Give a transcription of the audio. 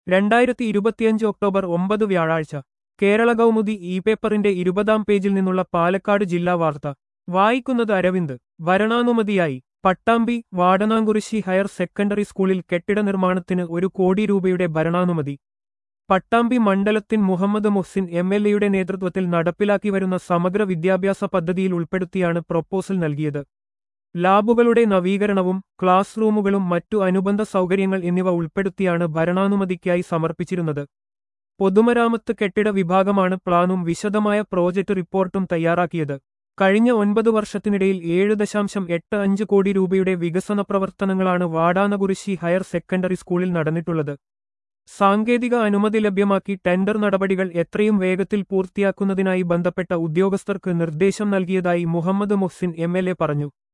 രണ്ടായിരത്തി ഇരുപത്തിയഞ്ച് ഒക്ടോബർ ഒമ്പത് വ്യാഴാഴ്ച കേരള കൗമുദി ഇ പേപ്പറിന്റെ ഇരുപതാം പേജിൽ നിന്നുള്ള പാലക്കാട് ജില്ലാ വാർത്ത വായിക്കുന്നത് അരവിന്ദ് വരണാനുമതിയായി പട്ടാമ്പി വാടനാംകുറിശി ഹയർ സെക്കൻഡറി സ്കൂളിൽ കെട്ടിട നിർമ്മാണത്തിന് ഒരു കോടി രൂപയുടെ ഭരണാനുമതി പട്ടാമ്പി മണ്ഡലത്തിൻ മുഹമ്മദ് മുഹ്സിൻ എം എൽ എയുടെ നേതൃത്വത്തിൽ നടപ്പിലാക്കി വരുന്ന സമഗ്ര വിദ്യാഭ്യാസ പദ്ധതിയിൽ ഉൾപ്പെടുത്തിയാണ് പ്രൊപ്പോസൽ നൽകിയത് ലാബുകളുടെ നവീകരണവും ക്ലാസ് റൂമുകളും മറ്റു അനുബന്ധ സൗകര്യങ്ങൾ എന്നിവ ഉൾപ്പെടുത്തിയാണ് ഭരണാനുമതിക്കായി സമർപ്പിച്ചിരുന്നത് പൊതുമരാമത്ത് കെട്ടിട വിഭാഗമാണ് പ്ലാനും വിശദമായ പ്രോജക്ട് റിപ്പോർട്ടും തയ്യാറാക്കിയത് കഴിഞ്ഞ ഒൻപത് വർഷത്തിനിടയിൽ ഏഴ് ദശാംശം എട്ട് അഞ്ച് കോടി രൂപയുടെ വികസന പ്രവർത്തനങ്ങളാണ് വാടാനകുരിശി ഹയർ സെക്കൻഡറി സ്കൂളിൽ നടന്നിട്ടുള്ളത് സാങ്കേതിക അനുമതി ലഭ്യമാക്കി ടെൻഡർ നടപടികൾ എത്രയും വേഗത്തിൽ പൂർത്തിയാക്കുന്നതിനായി ബന്ധപ്പെട്ട ഉദ്യോഗസ്ഥർക്ക് നിർദ്ദേശം നൽകിയതായി മുഹമ്മദ് മുഹ്സിൻ എം പറഞ്ഞു